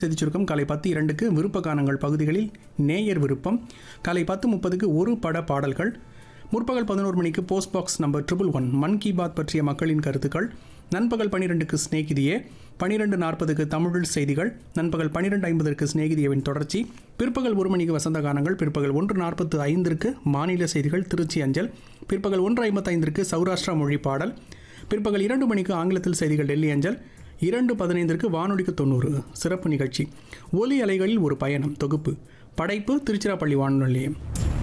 செய்தி சுருக்கம் காலை பத்து இரண்டுக்கு விருப்ப கானங்கள் பகுதிகளில் நேயர் விருப்பம் காலை பத்து முப்பதுக்கு ஒரு பட பாடல்கள் முற்பகல் பதினோரு மணிக்கு post box number triple one Mann ki Baat பற்றிய மக்களின் கருத்துக்கள் நண்பகல் பன்னிரெண்டுக்கு ஸ்நேகிதியே பன்னிரெண்டு நாற்பதுக்கு தமிழ் செய்திகள் நண்பகல் பன்னிரெண்டு ஐம்பதற்கு ஸ்நேகிதியவின் தொடர்ச்சி பிற்பகல் ஒரு மணிக்கு வசந்த கானங்கள் பிற்பகல் ஒன்று நாற்பத்து ஐந்திற்கு மாநில செய்திகள் திருச்சி அஞ்சல் பிற்பகல் ஒன்று ஐம்பத்தைந்திற்கு சௌராஷ்டிரா மொழி பாடல் பிற்பகல் இரண்டு மணிக்கு ஆங்கிலத்தில் செய்திகள் டெல்லி அஞ்சல் இரண்டு பதினைந்திற்கு வானொலிக்கு தொண்ணூறு சிறப்பு நிகழ்ச்சி ஒலி அலைகளில் ஒரு பயணம் தொகுப்பு படைப்பு திருச்சிராப்பள்ளி வானொலி நிலையம்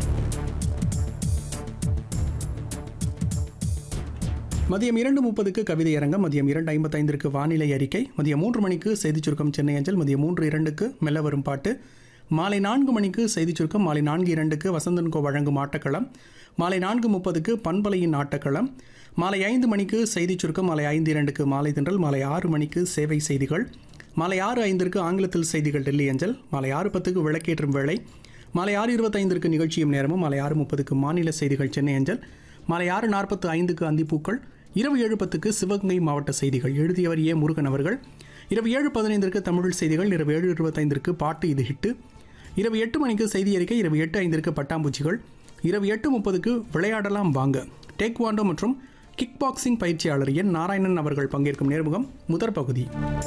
மதியம் இரண்டு முப்பதுக்கு கவிதை அரங்கம் மதியம் இரண்டு ஐம்பத்தைந்திற்கு வானிலை அறிக்கை மதியம் மூன்று மணிக்கு செய்திச் சுருக்கம் சென்னை அஞ்சல் மதியம் மூன்று இரண்டுக்கு மெல்ல வரும் பாட்டு மாலை நான்கு மணிக்கு செய்திச் சுருக்கம் மாலை நான்கு இரண்டுக்கு வசந்தன்கோ வழங்கும் ஆட்டக்களம் மாலை நான்கு முப்பதுக்கு பண்பலையின் ஆட்டக்களம் மாலை ஐந்து மணிக்கு செய்திச் சுருக்கம் மாலை ஐந்து இரண்டுக்கு மாலை தின்றல் மாலை ஆறு மணிக்கு சேவை செய்திகள் மாலை ஆறு ஐந்திற்கு ஆங்கிலத்தில் செய்திகள் டெல்லி அஞ்சல் மாலை ஆறு பத்துக்கு விளக்கேற்றும் வேளை மாலை ஆறு இருபத்தைந்திற்கு நிகழ்ச்சியும் நேரமும் மாலை ஆறு முப்பதுக்கு மாநில செய்திகள் சென்னை அஞ்சல் மாலை ஆறு நாற்பத்து ஐந்துக்கு அந்திப்பூக்கள் இரவு ஏழு பத்துக்கு சிவகங்கை மாவட்ட செய்திகள் எழுதியவர் ஏ முருகன் அவர்கள் இரவு ஏழு பதினைந்திற்கு தமிழ் செய்திகள் இரவு ஏழு இருபத்தைந்திற்கு பாட்டு இது ஹிட்டு இரவு எட்டு மணிக்கு செய்தி அறிக்கை இரவு எட்டு ஐந்திற்கு பட்டாம்பூச்சிகள் இரவு எட்டு முப்பதுக்கு விளையாடலாம் வாங்க டேக்வாண்டோ மற்றும் கிக் பாக்ஸிங் பயிற்சியாளர் என் நாராயணன் அவர்கள் பங்கேற்கும் நேர்முகம் முதற் பகுதி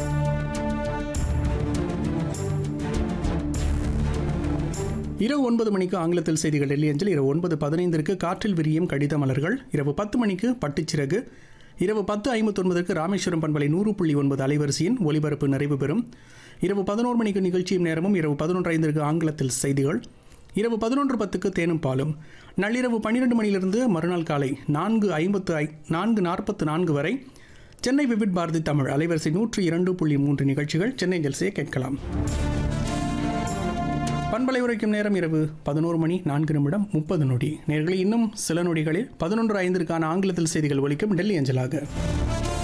இரவு ஒன்பது மணிக்கு ஆங்கிலத்தில் செய்திகள் டெல்லி அஞ்சல் இரவு ஒன்பது பதினைந்திற்கு காற்றில் விரியும் கடித மலர்கள் இரவு பத்து மணிக்கு பட்டுச்சிறகு இரவு பத்து ஐம்பத்தொன்பதற்கு ராமேஸ்வரம் பண்பலை நூறு புள்ளி ஒன்பது அலைவரிசையின் ஒலிபரப்பு நிறைவு பெறும் இரவு பதினோரு மணிக்கு நிகழ்ச்சியும் நேரமும் இரவு பதினொன்று ஐந்திற்கு ஆங்கிலத்தில் செய்திகள் இரவு பதினொன்று பத்துக்கு தேனும் பாலும் நள்ளிரவு பன்னிரெண்டு மணியிலிருந்து மறுநாள் காலை நான்கு ஐம்பத்து ஐ நான்கு நாற்பத்து நான்கு வரை சென்னை விவிட் பாரதி தமிழ் அலைவரிசை நூற்றி இரண்டு புள்ளி மூன்று நிகழ்ச்சிகள் சென்னை ஜல்சையை கேட்கலாம் பண்பலை உரைக்கும் நேரம் இரவு பதினோரு மணி நான்கு நிமிடம் முப்பது நொடி நேர்களை இன்னும் சில நொடிகளில் பதினொன்று ஐந்திற்கான ஆங்கிலத்தில் செய்திகள் ஒலிக்கும் டெல்லி அஞ்சலாக